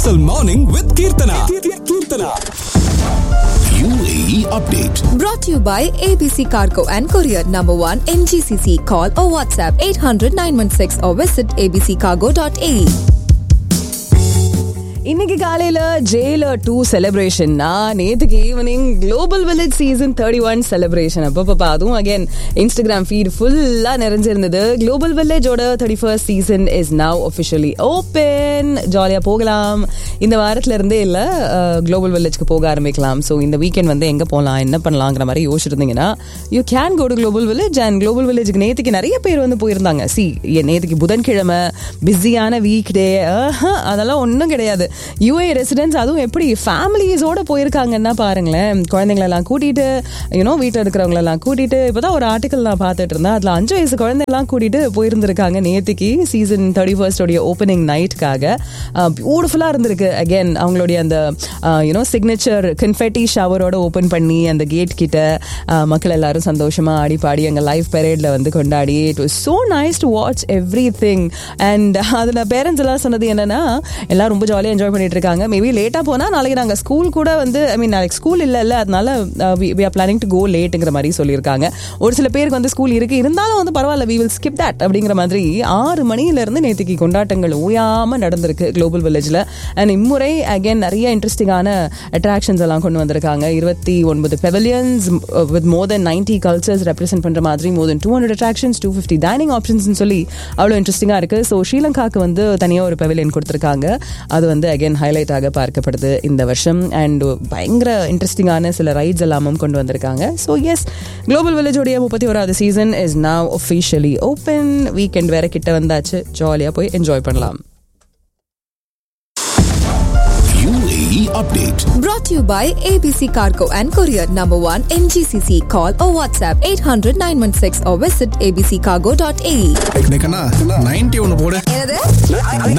Hustle Morning with Kirtana. Kirtana. UAE update. Brought to you by ABC Cargo and Courier Number 1 in GCC. Call or WhatsApp 800 916 or visit abccargo.ae. இன்னைக்கு காலையில Jailer two செலிப்ரேஷன்னா நேத்துக்கு evening global village season thirty one celebration அப்பப்பா அதுவும் again Instagram feed ஃபுல்லா நிறைஞ்சிருந்தது global வில்லேஜோட thirty first season is now officially open ஜாலியா போகலாம் இந்த வாரத்துல இருந்தே இல்ல குளோபல் வில்லேஜ்க்கு போக ஆரம்பிக்கலாம் ஸோ இந்த வீக்கெண்ட் வந்து எங்க போகலாம் என்ன பண்ணலாங்கிற மாதிரி யோசிச்சிருந்தீங்கன்னா you can go to global village and global வில்லேஜுக்கு நேத்துக்கு நிறைய பேர் வந்து போயிருந்தாங்க சி நேத்துக்கு புதன்கிழமை பிஸியான வீக் டே அதெல்லாம் ஒன்றும் கிடையாது யூஏ ரெசிடென்ட்ஸ் அதுவும் எப்படி ஃபேமிலிஸோட போயிருக்காங்கன்னா பாருங்களேன் குழந்தைங்களெல்லாம் கூட்டிட்டு யூனோ வீட்டில் இருக்கிறவங்களெல்லாம் கூட்டிட்டு இப்போதான் ஒரு ஆர்டிக்கல் நான் பார்த்துட்டு இருந்தேன் அதில் அஞ்சு வயசு குழந்தைங்களாம் கூட்டிட்டு போயிருந்திருக்காங்க நேத்திக்கு சீசன் தேர்ட்டி ஃபர்ஸ்டோடைய ஓப்பனிங் நைட்டுக்காக பியூட்டிஃபுல்லாக இருந்திருக்கு அகேன் அவங்களுடைய அந்த யூனோ சிக்னேச்சர் கன்ஃபெட்டி ஷவரோட ஓப்பன் பண்ணி அந்த கேட் கிட்ட uh, மக்கள் எல்லாரும் சந்தோஷமா ஆடி பாடி எங்கள் லைஃப் பெரேட்ல வந்து கொண்டாடி it was so nice to watch everything and அதில் பேரண்ட்ஸ் எல்லாம் சொன்னது என்னன்னா எல்லாம் ரொம்ப ஜாலியாக என்ஜாய் பண்ணிட்டு இருக்காங்க மேபி லேட்டாக போனால் நாளைக்கு நாங்கள் ஸ்கூல் கூட வந்து ஐ மீன் நாளைக்கு ஸ்கூல் இல்லை இல்லை அதனால we are planning to go லேட்டுங்கிற மாதிரி சொல்லியிருக்காங்க ஒரு சில பேருக்கு வந்து ஸ்கூல் இருக்கு இருந்தாலும் வந்து பரவாயில்ல வி வில் ஸ்கிப் தட் அப்படிங்கிற மாதிரி ஆறு மணியிலிருந்து நேற்றுக்கு கொண்டாட்டங்கள் ஓயாம நடந்திருக்கு குளோபல் வில்லேஜில் அண்ட் இம்முறை அகைன் நிறைய இன்ட்ரெஸ்டிங்கான அட்ராக்ஷன்ஸ் எல்லாம் கொண்டு வந்திருக்காங்க இருபத்தி ஒன்பது pavilions with more than ninety cultures represent பண்ற மாதிரி more than two hundred attractions two fifty dining options சொல்லி அவ்வளோ இன்ட்ரெஸ்டிங்காக இருக்கு ஸோ ஸ்ரீலங்காக்கு வந்து தனியாக ஒரு பெவிலியன் கொடுத்துருக்காங்க அது வந்து அகைன் ஹைலைட் ஆக பார்க்கப்படுது இந்த வருஷம் அண்ட் பயங்கர இன்ட்ரெஸ்டிங்கான சில ரைட்ஸ் எல்லாமும் கொண்டு வந்திருக்காங்க ஸோ எஸ் குளோபல் வில்லேஜோடைய முப்பத்தி ஓராவது season is now officially open weekend வேற கிட்ட வந்தாச்சு ஜாலியாக போய் என்ஜாய் பண்ணலாம் UAE update. Brought to you by ABC Cargo and Courier Number 1 in GCC. Call or WhatsApp 800 916 or visit abccargo.ae. Ninety ஒன்று போடு என்னது